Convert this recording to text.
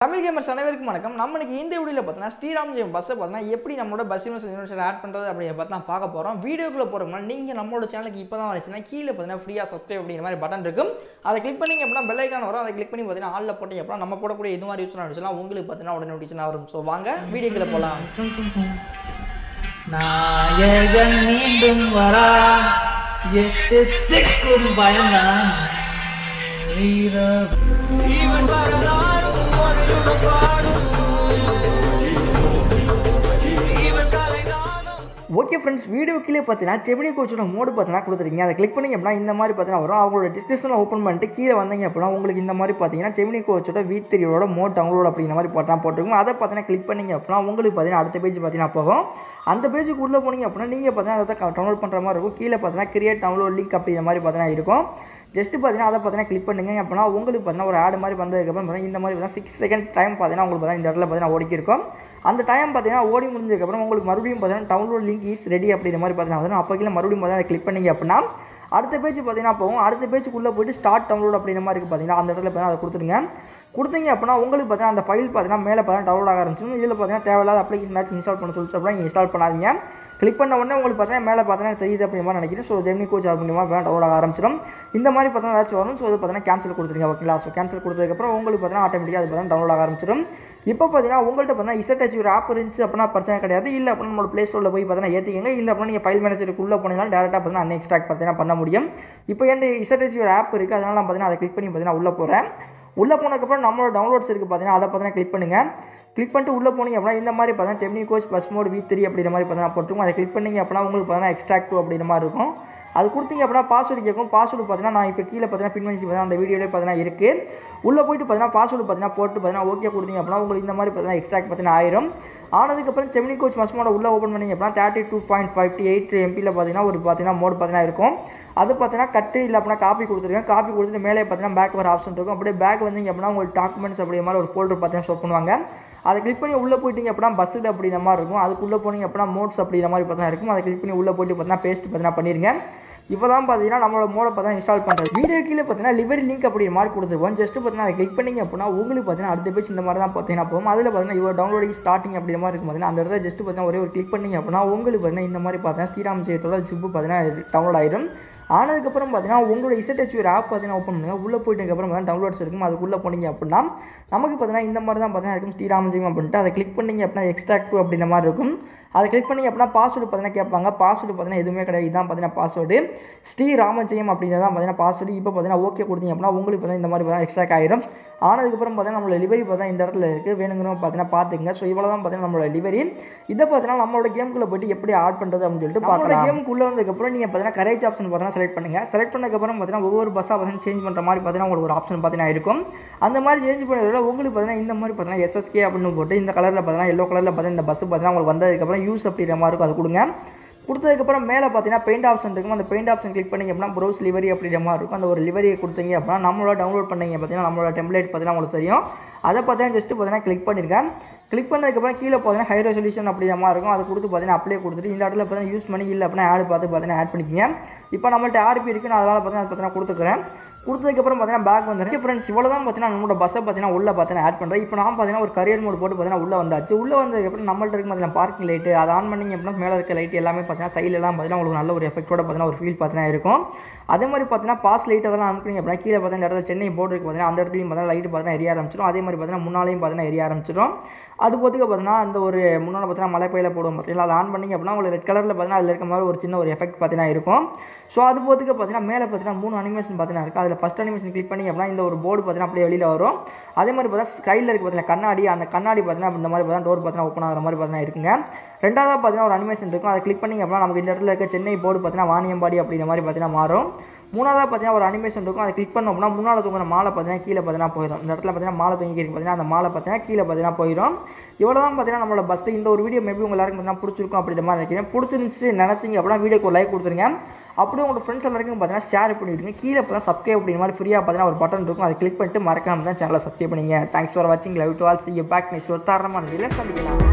Tamil gamers அனைவருக்கும் வணக்கம் நம்ம இன்னைக்கு இந்த வீடியோவில் பார்த்தீங்கன்னா ஸ்ரீராம் ஜெயம் பஸ்ஸை பார்த்தீங்கன்னா எப்படி நம்மளோட பஸ் யூனிவர்சிட்டி ஆட் பண்ணுறது அப்படின்னு பார்த்து நான் பார்க்க போகிறோம் வீடியோக்குள்ளே போகிறோம்னா நீங்கள் நம்மளோட சேனலுக்கு இப்போ தான் வந்துச்சுன்னா கீழே பார்த்தீங்கன்னா ஃப்ரீயாக சப்ஸ்கிரைப் அப்படிங்கிற மாதிரி பட்டன் இருக்கும் அதை கிளிக் பண்ணிங்க அப்படின்னா பெல் ஐக்கான் வரும் அதை கிளிக் பண்ணி பார்த்தீங்கன்னா ஆளில் போட்டிங்க அப்படின்னா நம்ம போடக்கூடிய இது மாதிரி யூஸ் ஆனிச்சுன்னா உங்களுக்கு பார்த்தீங்கன்னா உடனே நோட்டிஷன் வரும் ஸோ வாங்க வீடியோக்குள்ளே போகலாம் நாயகன் மீண்டும் வரா எட்டு திக்கும் பயந்தான் வீரம் ஓகே ஃப்ரெண்ட்ஸ் வீடியோ கீழே பார்த்தீங்கன்னா செமினி கோச்சோட மோடு பார்த்தீங்கன்னா கொடுத்துருக்கீங்க அதை கிளிக் பண்ணிங்க அப்படின்னா இந்த மாதிரி பார்த்தீங்கன்னா வரும் அவங்களோட டிஸ்கிரிப்ஷனில் ஓப்பன் பண்ணிட்டு கீழே வந்தீங்க அப்படின்னா உங்களுக்கு இந்த மாதிரி பார்த்தீங்கன்னா செமினி கோச்சோட வி த்ரீயோட மோட் டவுன்லோட் அப்படிங்கிற மாதிரி பார்த்தா போட்டுருக்கும் அதை பார்த்தீங்கன்னா கிளிக் பண்ணிங்க அப்படின்னா உங்களுக்கு பார்த்தீங்கன்னா அடுத்த பேஜ் பார்த்தீங்கன்னா போகும் அந்த பேஜுக்கு உள்ளே போனீங்க அப்படின்னா நீங்கள் பார்த்தீங்கன்னா அதை டவுன்லோட் பண்ணுற மாதிரி இருக்கும் கீழே பார்த்தீங்கன்னா கிரியேட் டவுன்லோட் லிங்க் அப்படிங்கிற மாதிரி பார்த்தீங்கன்னா இருக்கும் ஜஸ்ட் பார்த்தீங்கன்னா அதை பார்த்தீங்கன்னா கிளிக் பண்ணுங்க அப்படின்னா உங்களுக்கு பார்த்தீங்கன்னா ஒரு ஆடு மாதிரி வந்ததுக்கப்புறம் பார்த்தீங்கன்னா இந்த மாதிரி பார்த்தீங்கன்னா சிக்ஸ் செகண்ட் டைம் பார்த்தீங்கன்னா உங்களுக்கு பார்த்தீங்கன்னா இந்த இடத்துல பார்த்தீங்கன்னா ஓடிக்கி இருக்கும் அந்த டைம் பார்த்தீங்கன்னா ஓடி முடிஞ்சதுக்கப்புறம் உங்களுக்கு மறுபடியும் பார்த்தீங்கன்னா டவுன்லோட் லிங்க் இஸ் ரெடி அப்படிங்கிற மாதிரி பார்த்தீங்கன்னா வரும் அப்போ கீழே மறுபடியும் பார்த்தீங்கன்னா கிளிக் பண்ணீங்க அப்படின்னா அடுத்த பேஜ் பார்த்தீங்கன்னா போகும் அடுத்த பேஜுக்குள்ளே போயிட்டு ஸ்டார்ட் டவுன்லோட் அப்படிங்கிற மாதிரி இருக்குது பார்த்தீங்கன்னா அந்த இடத்துல பார்த்தீங்கன்னா அதை கொடுத்துருங்க கொடுத்தீங்க அப்படின்னா உங்களுக்கு பார்த்தீங்கன்னா அந்த ஃபைல் பார்த்தீங்கன்னா மேலே பார்த்தீங்கன்னா டவுன்லோட் ஆக ஆரம்பிச்சிடும் இதில் பார்த்தீங்கன்னா தேவையில்லாத அப்ளிகேஷன் மேட்ச் இன்ஸ்டால் பண்ண சொல்லிட்டு அப்படின்னா இன்ஸ்டால் பண்ணாதீங்க கிளிக் பண்ண உடனே உங்களுக்கு பார்த்தீங்கன்னா மேலே பார்த்தீங்கன்னா தெரியுது அப்படிங்கிற மாதிரி நினைக்கிறேன் ஸோ ஜெமினி கோச் அப்படிங்கிற மாதிரி டவுன்லோட் ஆக ஆரம்பிச்சிடும் இந்த மாதிரி பார்த்தீங்கன்னா ஏதாச்சும் வரும் ஸோ அது பார்த்தீங்கன்னா கேன்சல் கொடுத்துருங்க ஓகேங்களா ஸோ கேன்சல் கொடுத்ததுக்கப்புறம் உங்களுக்கு பார்த்தீங்கன்னா ஆட்டோமேட்டிக்காக அது பார்த்தீங்கன்னா டவுன்லோட் ஆக ஆரம்பிச்சிடும் இப்போ பார்த்தீங்கன்னா உங்கள்கிட்ட பார்த்தீங்கன்னா இசட் ஒரு ஆப் இருந்துச்சு அப்படின்னா பிரச்சனை கிடையாது இல்லை அப்படின்னா நம்மளோட ப்ளே ஸ்டோரில் போய் பார்த்தீங்கன்னா ஏற்றிக்கங்க இல்லை அப்படின்னா நீங்கள் ஃபைல் மேனேஜருக்குள்ளே போனீங்கன்னா டேரெக்டாக பார்த்தீங்கன்னா அன் எக்ஸ்ட்ராக்ட் பார்த்தீங்கன்னா பண்ண முடியும் இப்போ என் இசட் ஒரு ஆப் இருக்குது அதனால் நான் பார்த்தீங்கன்னா அதை கிளிக் பண்ணி பார்த்தீங்கன்னா உள்ளே போகிறேன் உள்ளே போனதுக்கப்புறம் நம்மளோட டவுன்லோட்ஸ் இருக்குது பார்த்தீங்கன்னா அதை பார்த்தீங்கன்னா கிளிக் பண்ணுங்கள் கிளிக் பண்ணிட்டு உள்ளே போனீங்க அப்படின்னா இந்த மாதிரி பார்த்தீங்கன்னா டெம்னி coach bus mod V three அப்படிங்கிற மாதிரி பார்த்தீங்கன்னா போட்டுருக்கும் அதை கிளிக் பண்ணீங்க அப்படின்னா உங்களுக்கு பார்த்தீங்கன்னா எக்ஸ்ட்ராக்ட் டூ அப்படிங்கிற மாதிரி இருக்கும் அது கொடுத்தீங்க அப்படின்னா பாஸ்வேர்டு கேட்கும் பாஸ்வேர்டு பார்த்தீங்கன்னா நான் இப்போ கீழே பார்த்தீங்கன்னா பின் பண்ணி பார்த்தீங்கன்னா அந்த வீடியோலே பார்த்தீங்கன்னா இருக்குது உள்ளே போயிட்டு பார்த்தீங்கன்னா பாஸ்வேர்டு பார்த்தீங்கன்னா போட்டு பார்த்தீங்கன்னா ஓகே கொடுத்தீங்க அப்படின்னா உங்களுக்கு இந்த மாதிரி பார்த்தீங்கன்னா எக்ஸ்ட்ராக்ட் பார்த்தீங்கன்னா ஆயிரும் ஆனதுக்கப்புறம் செமினி கோச் மஸ்மோட உள்ளே ஓப்பன் பண்ணிங்க அப்படின்னா thirty two point fifty eight எம்பியில் பார்த்தீங்கன்னா ஒரு பார்த்தீங்கன்னா மோட் பார்த்தீங்கன்னா இருக்கும் அது பார்த்தீங்கன்னா கட்டு இல்லை அப்படின்னா காப்பி கொடுத்துருக்கேன் காப்பி கொடுத்துட்டு மேலே பார்த்தீங்கன்னா பேக் வர ஆப்ஷன் இருக்கும் அப்படியே பேக் வந்தீங்க அப்படின்னா உங்களுக்கு டாக்குமெண்ட்ஸ் அப்படிங்கிற மாதிரி ஒரு ஃபோல்டர் பார்த்தீங்கன்னா ஷோ பண்ணுவாங்க அதை கிளிக் பண்ணி உள்ளே போயிட்டீங்க அப்படின்னா பஸ்ஸில் அப்படிங்கிற மாதிரி இருக்கும் அதுக்குள்ளே போனீங்க அப்படின்னா மோட்ஸ் அப்படிங்கிற மாதிரி பார்த்தீங்கன்னா இருக்கும் அதை கிளிக் பண்ணி உள்ளே போயிட்டு பார்த்தீங்கன்னா பேஸ்ட் பார்த்தீங்கன்னா பண்ணிருங்க இப்போ தான் பார்த்தீங்கன்னா நம்மளோட மோட பார்த்தா இன்ஸ்டால் பண்ணுறது வீடியோ கீழே பார்த்தீங்கன்னா லிவரி லிங்க் அப்படிங்கிற மாதிரி கொடுத்துருப்போம் ஜஸ்ட் பார்த்தீங்கன்னா அதை கிளிக் பண்ணிங்க அப்படின்னா உங்களுக்கு பார்த்தீங்கன்னா அடுத்த பேஜ் இந்த மாதிரி தான் பார்த்தீங்கன்னா போகும் அதில் பார்த்தீங்கன்னா இவ்வளோ டவுன்லோடிங் ஸ்டார்டிங் அப்படிங்கிற மாதிரி இருக்கும் பார்த்தீங்கன்னா அந்த இடத்துல ஜஸ்ட் பார்த்தீங்கன்னா ஒரே ஒரு கிளிக் பண்ணிங்க அப்படின்னா உங்களுக்கு பார்த்தீங்கன்னா இந்த மாதிரி பார்த்தீங்கன்னா ஸ்ரீராம் ஜெயத்தோட ஜிப்பு பார்த்தீங்கன்னா டவுன்லோட் ஆயிடும் ஆனதுக்கப்புறம் பார்த்தீங்கன்னா உங்களோட இசட் ஒரு ஆப் பார்த்தீங்கன்னா ஓப்பன் பண்ணுங்க உள்ளே போயிட்டதுக்கப்புறம் பார்த்தீங்கன்னா டவுன்லோட்ஸ் இருக்கும் அதுக்குள்ளே போனீங்க அப்படின்னா நமக்கு பார்த்தீங்கன்னா இந்த மாதிரி தான் பார்த்தீங்கன்னா இருக்கும் ஸ்ரீராமஜெயம் அப்படின்ட்டு அதை கிளிக் பண்ணீங்க அப்படின்னா எக்ஸ்ட்ராக்ட் டூ அப்படின்ற மாதிரி இருக்கும் அதை கிளிக் பண்ணி அப்படின்னா பாஸ்வேர்டு பார்த்தீங்கன்னா கேட்பாங்க பாஸ்வேர்டு பார்த்தீங்கன்னா எதுவுமே கிடையாது இதான் பார்த்தீங்கன்னா பாஸ்வேர்டு ஸ்ரீ ராமஜெயம் அப்படிங்கிறது தான் பார்த்தீங்கன்னா பாஸ்வேர்டு இப்போ பார்த்தீங்கன்னா ஓகே கொடுத்தீங்க அப்படின்னா உங்களுக்கு பார்த்தீங்கன்னா இந்த மாதிரி பார்த்தீங்கன்னா எக்ஸ்ட்ராக் ஆயிரும் ஆனதுக்கப்புறம் பார்த்தீங்கன்னா நம்மளோட டெலிவரி பார்த்தீங்கன்னா இந்த இடத்துல இருக்குது வேணுங்கிறவங்க பார்த்தீங்கன்னா பார்த்துங்க ஸோ இவ்வளோ தான் பார்த்தீங்கன்னா நம்மளோட டெலிவரி இதை பார்த்தீங்கன்னா நம்மளோட கேமுக்குள்ளே போயிட்டு எப்படி ஆட் பண்ணுறது அப்படின்னு சொல்லிட்டு நம்மளோட கேமுக்குள்ளே வந்ததுக்கப்புறம் நீங்கள் பார்த்தீங்கன்னா கரேஜ் ஆப்ஷன் பார்த்தீங்கன்னா செலக்ட் பண்ணுங்கள் செலக்ட் பண்ணதுக்கப்புறம் பார்த்தீங்கன்னா ஒவ்வொரு பஸ்ஸாக பார்த்தீங்கன்னா சேஞ்ச் பண்ணுற மாதிரி பார்த்தீங்கன்னா உங்களுக்கு ஒரு ஆப்ஷன் பார்த்தீங்கன்னா இருக்கும் அந்த மாதிரி சேஞ்ச் பண்ணுறதுல உங்களுக்கு பார்த்தீங்கன்னா இந்த மாதிரி பார்த்தீங்கன்னா எஸ்எஸ்கே அப்படின்னு போட்டு இந்த கலரில் பார்த்தீங்கன்னா எல்லோ கலரில் பார்த்தீங்கன்னா இந்த பஸ் பார்த்தீங்கன்னா உங்களுக்கு வந்ததுக்கப்புறம் யூஸ் அப்படிங்கிற மாதிரி இருக்கும் அது கொடுங்க கொடுத்ததுக்கப்புறம் மேலே பார்த்தீங்கன்னா பெயிண்ட் ஆப்ஷன் இருக்கும் அந்த பெயிண்ட் ஆப்ஷன் கிளிக் பண்ணிங்க அப்படின்னா ப்ரௌஸ் லிவரி அப்படிங்கிற மாதிரி இருக்கும் அந்த ஒரு லிவரியை கொடுத்தீங்க அப்படின்னா நம்மளோட டவுன்லோட் பண்ணீங்க பார்த்தீங்கன்னா நம்மளோட டெம்ப்ளேட் பார்த்தீங்கன்னா உங்களுக்கு தெரியும் அதை பார்த்தீங்கன்னா ஜஸ்ட்டு பார்த்தீங்கன்னா கிளிக் பண்ணியிருக்கேன் கிளிக் பண்ணதுக்கப்புறம் கீழே பார்த்தீங்கன்னா ஹை ரெசல்யூஷன் அப்படிங்கிற மாதிரி இருக்கும் அது கொடுத்து பார்த்தீங்கன்னா அப்ளை கொடுத்துட்டு இந்த இடத்துல பார்த்தீங்கன்னா யூஸ் பண்ணி இல்லை அப்படின்னா ஆட் பார்த்து பார்த்தீங்கன்னா ஆட் பண்ணிக்கங்க இப்போ நம்மள்ட்ட ஆர்பி இருக்குது நான் அதனால் பார்த்தீங்கன்னா பார்த்தீங்கன்னா கொடுத்துக்கிறேன் கொடுத்ததுக்கப்புறம் பார்த்தீங்கன்னா பேக் வந்துருக்கு ஃப்ரெண்ட்ஸ் இவ்வளோ தான் பார்த்தீங்கன்னா நம்மளோட பஸ்ஸை பார்த்தீங்கன்னா உள்ள பார்த்தீங்கன்னா ஆட் பண்ணுறேன் இப்போ நான் பார்த்தீங்கன்னா ஒரு கரியர் மோட் போட்டு பார்த்தீங்கன்னா உள்ள வந்தாச்சு உள்ள வந்ததுக்கப்புறம் நம்மள்ட்ட இருக்கு பார்த்தீங்கன்னா பார்க்கிங் லைட்டு அதை ஆன் பண்ணிங்க அப்படின்னா மேலே இருக்க லைட் எல்லாமே பார்த்தீங்கன்னா சைட்லலாம் பார்த்தீங்கன்னா உங்களுக்கு நல்ல ஒரு எஃபெக்டோட பார்த்தீங்கன்னா ஒரு ஃபீல் பார்த்தீங்கன்னா இருக்கும் அதே மாதிரி பார்த்தீங்கன்னா பாஸ் லைட் அதெல்லாம் அனுப்புனீங்க அப்படின்னா கீழே பார்த்தீங்கன்னா இந்த இடத்துல சென்னை போர்டு இருக்குது பார்த்தீங்கன்னா அந்த இடத்துலையும் பார்த்தீங்கன்னா லைட் பார்த்தீங்கன்னா எரிய ஆரம்பிச்சிடும் அதே மாதிரி பார்த்தீங்கன்னா முன்னாலையும் பார்த்தீங்கன்னா எரிய ஆரம்பிச்சிடும் அது போத்துக்கு பார்த்தீங்கன்னா அந்த ஒரு முன்னால் பார்த்தீங்கன்னா மலை பயில போடுவோம் பார்த்தீங்களா அதை ஆன் பண்ணிங்க அப்படின்னா உங்களுக்கு ரெட் கலரில் பார்த்தீங்கன்னா அதில் இருக்க மாதிரி ஒரு சின்ன ஒரு எஃபெக்ட் பார்த்தீங்கன்னா இருக்கும் ஸோ அது போத்துக்கு பார்த்தீங்கன்னா மேலே பார்த்தீங்கன்னா மூணு அனிமேஷன் பார்த்தீங்கன்னா இருக்குது அதில் ஃபஸ்ட் அனிமேஷன் கிளிக் பண்ணி அப்படின்னா இந்த ஒரு போர்டு பார்த்தீங்கன்னா அப்படியே வெளியில் வரும் அதே மாதிரி பார்த்தீங்கன்னா ஸ்கைலில் இருக்குது பார்த்தீங்கன்னா கண்ணாடி அந்த கண்ணாடி பார்த்தீங்கன்னா இந்த மாதிரி பார்த்தீங்கன்னா டோர் பார்த்தீங்கன்னா ஓப்பன் ஆகிற மாதிரி பார்த்தீங்கன்னா இருக்குங்க ரெண்டாவது பார்த்தீங்கன்னா ஒரு அனிமேஷன் இருக்கும் அதை கிளிக் பண்ணி அப்படின்னா நமக்கு இந்த இடத்துல இருக்க சென்னை போர்டு பார்த்தீங்கன்னா வாணியம்பாடி அப்படிங்கிற மாதிரி பார்த்தீங்கன்னா மாறும் மூணாவதாக பார்த்தீங்கன்னா ஒரு அனிமேஷன் இருக்கும் அதை கிளிக் பண்ணோம் அப்படின்னா முன்னால் தூங்குற மாலை பார்த்தீங்கன்னா கீழே பார்த்தீங்கன்னா போயிடும் இந்த இடத்துல பார்த்தீங்கன்னா மாலை தூங்கி இருக்கு பார்த்தீங்கன்னா அந்த மாலை பார்த்தீங்கன்னா கீழே பார்த்தீங்கன்னா போயிடும் இவ்வளோ தான் பார்த்தீங்கன்னா நம்மளோட பஸ் இந்த ஒரு வீடியோ மேபி உங்க எல்லாருக்கும் பார்த்தீங்கன்னா பிடிச்சிருக்கும் அப்படின்ற மாதிரி நினைக்கிறேன் பிடிச்சிருந்துச்சு நினச்சிங்க அப்படின்னா வீடியோக்கு ஒரு லைக் கொடுத்துருங்க அப்படியே உங்களோட ஃப்ரெண்ட்ஸ் எல்லாருக்கும் பார்த்தீங்கன்னா ஷேர் பண்ணிவிடுங்க கீழே பார்த்தா சப்ஸ்கிரைப் அப்படிங்கிற மாதிரி ஃப்ரீயாக பார்த்தீங்கன்னா ஒரு பட்டன் இருக்கும் அதை கிளிக் பண்ணிட்டு மறக்காம தான் சேனலை சப்ஸ்கிரைப் பண்ணிங்க தேங்க்ஸ் ஃபார் வாட்சிங் love to all see back next ஒரு தரமான வீடியோ சந்திக்கலாம்